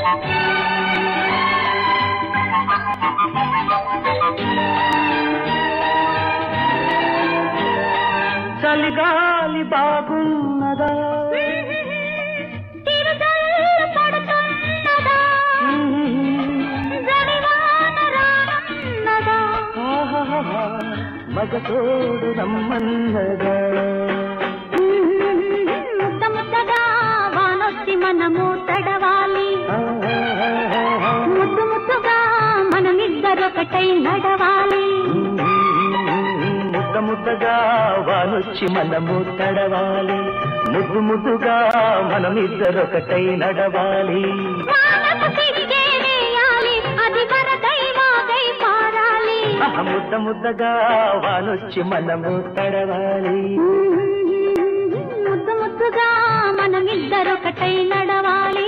చలిగాలి బాగున్నదా తిరుదల్లు పడుతున్నదా జడివాన రానున్నదా ఆహాహా, మగతోడు రమ్మన్నదా ముద్ద ముద్దగా వానొచ్చి మనము తడవాలి ఆహాహాహా, ముద్దు ముద్దుగా మనమిద్దరొకటై నడవాలి ముద్ద ముద్దగా వానొచ్చి మనము తడవాలి ముద్దు ముద్దుగా మనమిద్దరొకటై నడవాలి వానకు తిరిగే వేయాలి అది మన దైవాగై మారాలి ఆహ, ముద్ద ముద్దగా వానొచ్చి మనము తడవాలి ముద్దు ముద్దుగా మనమిద్దరొకటై నడవాలి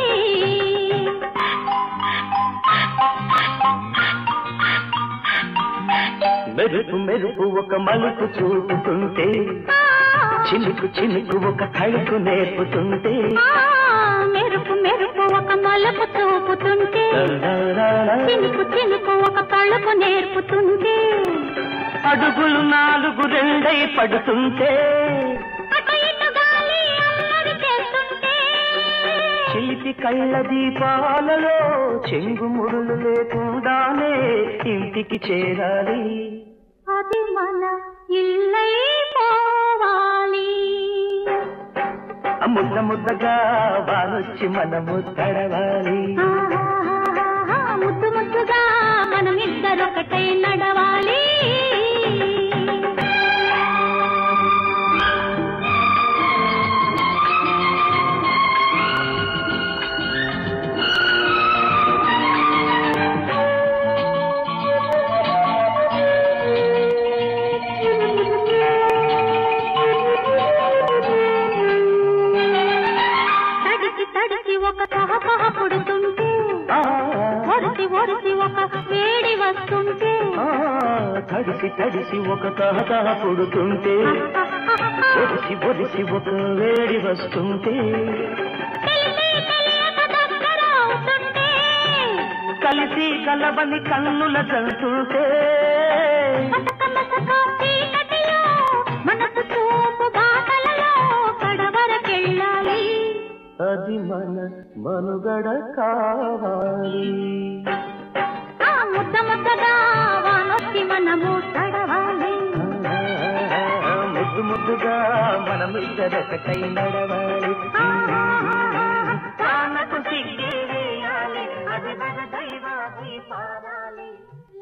మెరుపు మెరుపు ఒక మలుపు చూపుతుంటే చినుకు చినుకు ఒక కళకు నేర్పుతుంటే ఆ, మెరుపు మెరుపు ఒక మలుపు చూపుతుంటే చినుకు చినుకు ఒక పలుపు నేర్పుతుంటే అడుగులు నాలుగు రెండై పడుతుంటే అటు ఇటు గాలి అల్లరి చేస్తుంటే చిలిపి కళ్ళ దీపాలలో చెంగుముడులు లేకుండానే ఇంటికి చేరాలి అది మన ఇల్లై పోవాలి ఆ ముద్ద ముద్దగా వానొచ్చి మనము తడవాలి ఆహాహాహా, ముద్దు ముద్దుగా మనమిద్దరొకటై నడవాలి తడిసి తడిసి ఒక తహతహ పుడుతుంటే ఆ, ఒరిసి ఒరిసి ఒక వేడి వస్తుంటే ఆ, తడిసి తడిసి ఒక తహతహ పుడుతుంటే ఒరిసి ఒరిసి ఒక వేడి వస్తుంటే తెలిసి తెలియక దగ్గర అవుతుంటే కలిసి కలవని కన్నుల జంతుంటే మసక మసక చీకటిలో మనసు చూపు బాటలలో కడవరకెళ్ళాలి అది మన మనుగడ కావాలి ఆ ముద్ద ముద్దగా వానొచ్చి మనము తడవాలి ఆ, ముద్దు ముద్దుగా మనమిద్దరొకటై నడవాలి ప్రాణకు సిగ్గే వేయాలి అది మన దైవాది పారాలి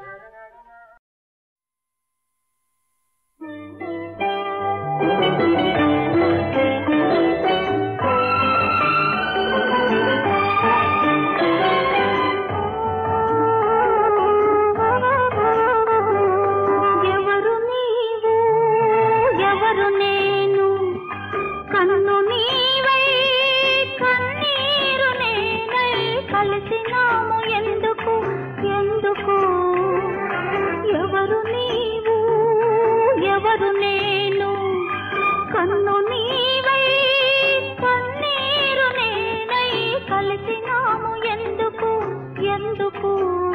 ఎవరు నీవు ఎవరు నేను కన్ను నీవై కన్నీరు నేనై కలిసినాము ఎందుకు ఎందుకు ఎవరు నీవు ఎవరు నేను కన్ను నీవై కన్నీరు నేనై కలిసినాము ఎందుకు ఎందుకు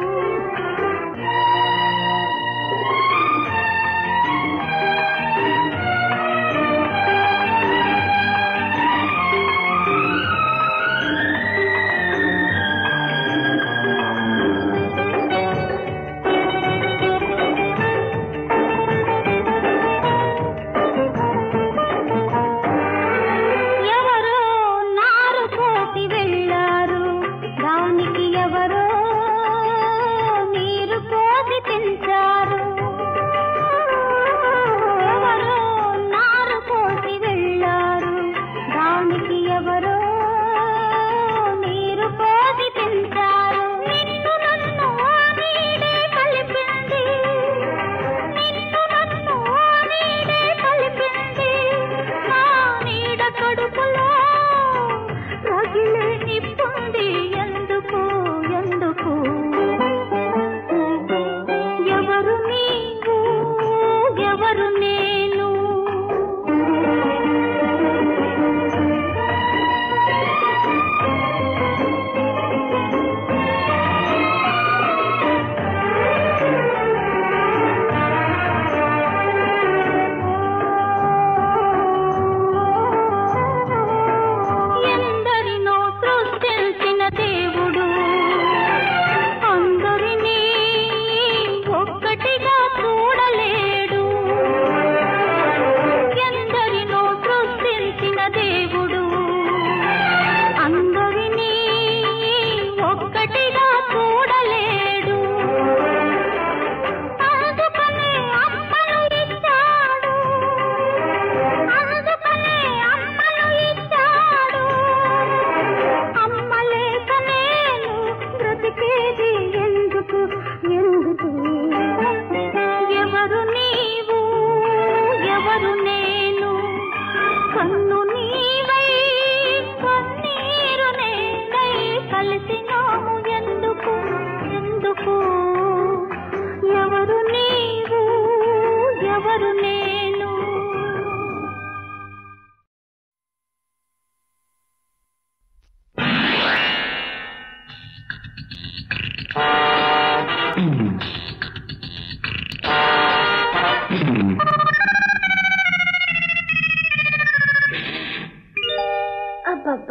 ఎవరో నారు పోసి వెళ్ళారు దానికి ఎవరో నీరు పోసి పెంచారు ఎవరో నారు పోసి వెళ్ళారు దానికి ఎవరో నీరు పోసి పెంచారు నిన్ను నన్ను ఆ నీడే కలిపింది నిన్ను నన్ను ఆ నీడే కలిపింది నా నీడ కడుపులో రగిలే నిప్పుంది ఎందుకు ఎందుకు ఎవరు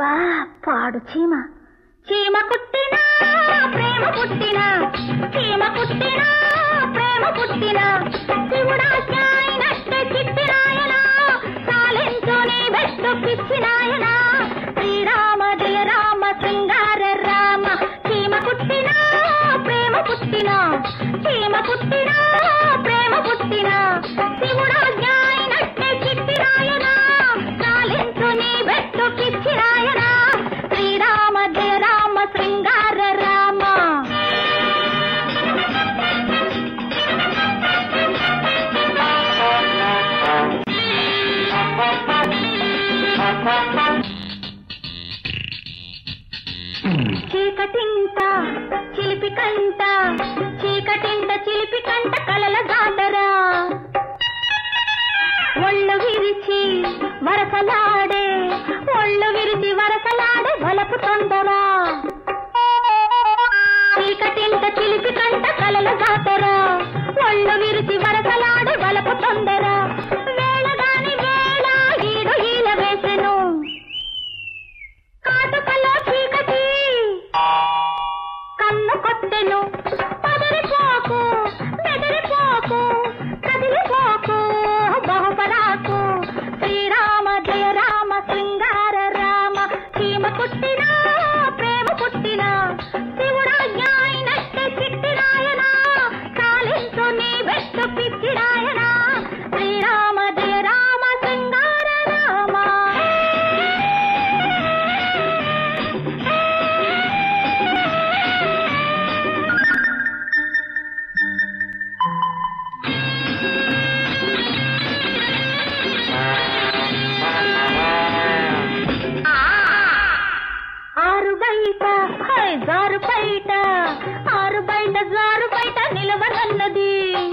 అబ్బా పాడు చీమ చీమ కుట్టినా ప్రేమ పుట్టినా చీమ కుట్టినా ప్రేమ పుట్టినా శివుడా న్యాయనట్టే చిట్టినాయనా సాలించు నీ బెట్టు పిచ్చినాయనా శ్రీరామ జయ రామ శృంగార రామ చీమ కుట్టినా ప్రేమ పుట్టినా చీమ కుట్టినా ప్రేమ పుట్టినా శివుడా న్యాయనట్టే చిట్టినాయనా సాలించు నీ బెట్టు పిచ్చినాయనా శ్రీరామ జయ రామ శృంగార రామ చీకటింట చిలిపి కంట చీకటింట చిలిపి కంట కలల జాతరా ఒళ్ళు విరిచి వరసలాడే ఒళ్ళు విరిచి వరసలాడే వలపు తొందరా చీకటింట చిలిపి కంట కలల జాతరా ఒళ్ళు విరిచి వరసలాడే వలపు తొందరా వేళగాని వేళ ఈడు ఈల వేసెను కాటుకలో చీకటి కన్ను కొట్టెను పదరిపోకు బెదిరిపోకు కదిలిపోకు బహుపరాకు శ్రీరామ జయ రామ శృంగార రామ చీమ పుట్టినా ప్రేమ పుట్టినా శివుడా న్యాయనట్టే చిట్టినాయనా కాలించు నీ వెట్టు పిచ్చినాయనా శ్రీరామ జయ రామ శృంగార రామ ఆరు బయట హై జారు బయట ఆరు బయట జారు బయట నిలవనన్నది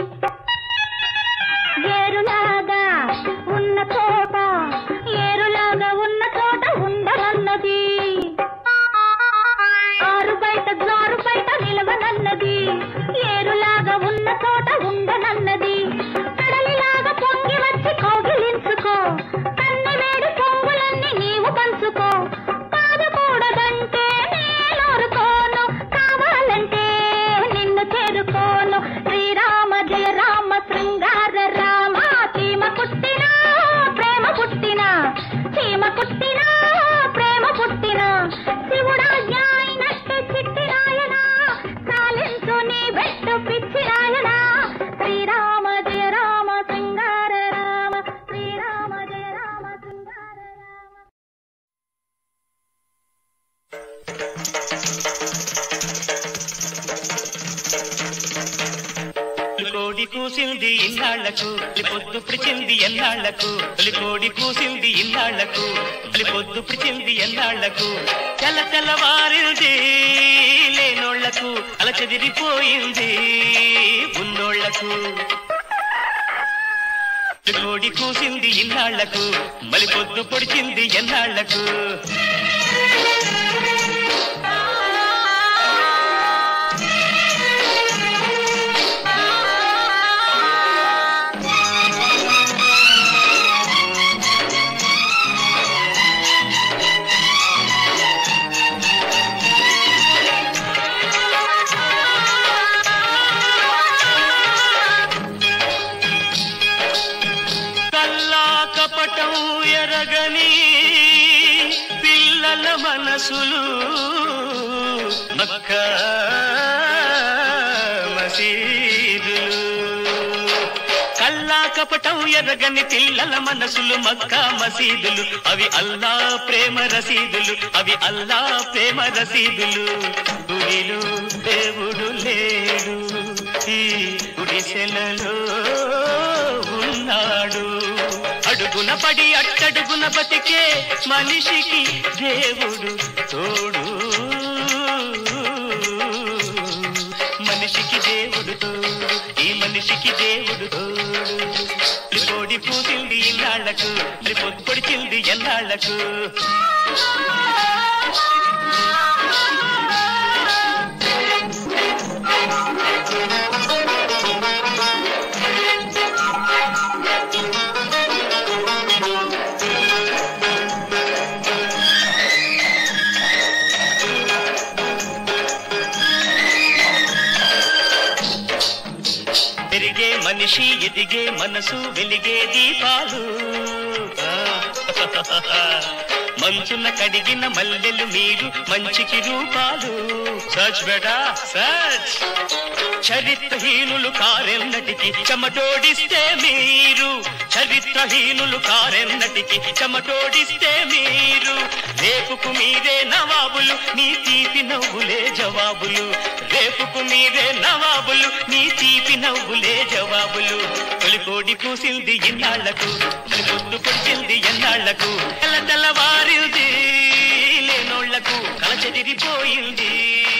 ఏరులాగా ఉన్న చోట ఏరులాగా ఉన్న చోట ఉండనన్నది ఆరు బయట జారు బయట నిలవనన్నది ఏరులాగా ఉన్న చోట ఉండనన్నది కడలిలాగా పొంగి వచ్చి కౌగిలించుకో కన్నె వేడి పొంగులన్నీ నీవు పంచుకో కాదకూడదంటే నేనోరుకోను కావాలంటే నిన్ను చేరుకోను శ్రీరామ జయ రామ శృంగార రామ చీమ పుట్టినా ప్రేమ పుట్టినా చీమ పుట్టినా ప్రేమ పుట్టినా శివుడా న్యాయనట్టు చిట్టినాయనా కాలించు నీ బెట్టు పిచ్చినాయనా శ్రీరామ జయ రామ శృంగార రామ శ్రీరామ జయ రామ శృంగార రామ కోడి కూసింది ఇన్నాళ్లకు పొద్దు పిడిచింది ఎన్నాళ్లకు కోడి కూసింది ఇన్నాళ్లకు పొద్దు పిడిచింది ఎన్నాళ్లకు తెల్ల తెల్లవారింది లేనోళ్లకు అల చెదిరిపోయింది ఉన్నోళ్లకు కోడి కూసింది ఇన్నాళ్లకు మలి పొద్దు పొడిచింది ఎన్నాళ్లకు కల్లా కపటం ఎరగని పిల్లల మనసులు మక్క మసీదులు కల్లా కపటం ఎరగని పిల్లల మనసులు మక్క మసీదులు అవి అల్లా ప్రేమ రసీదులు అవి అల్లా ప్రేమ రసీదులు గుడిలో దేవుడు లేడు ఈ గుడిసెలలో ఉన్నాడు అడుగున పడి అట్టడుగున బతికే మనిషికి దేవుడు తోడు మనిషికి దేవుడు తోడు ఈ మనిషికి దేవుడు తోడు కోడి పూసింది ఇన్నాళ్లకు పొడిచింది ఎన్నాళ్లకు మనిషి ఎదిగే మనసు వెలిగే దీపాలు ఆ. మంచున కడిగిన మల్లెలు మీరు మంచికి రూపాలు సచ్ బేటా సచ్ చరిత్రహీనులు కారెన్నటికి చెమటోడిస్తే మీరు చరిత్రహీనులు కారెన్నటికి చెమటోడిస్తే మీరు రేపుకు మీరే నవాబులు మీ తీపి నవ్వులే జవాబులు రేపుకు మీరే నవాబులు మీ తీపి నవ్వులే జవాబులు తొలికోడి పూసింది ఇన్నాళ్లకు పొద్దు పొడిచింది ఎన్నాళ్లకు తెల్ల తెల్లవారింది లేనోళ్లకు కల చెదిరిపోయింది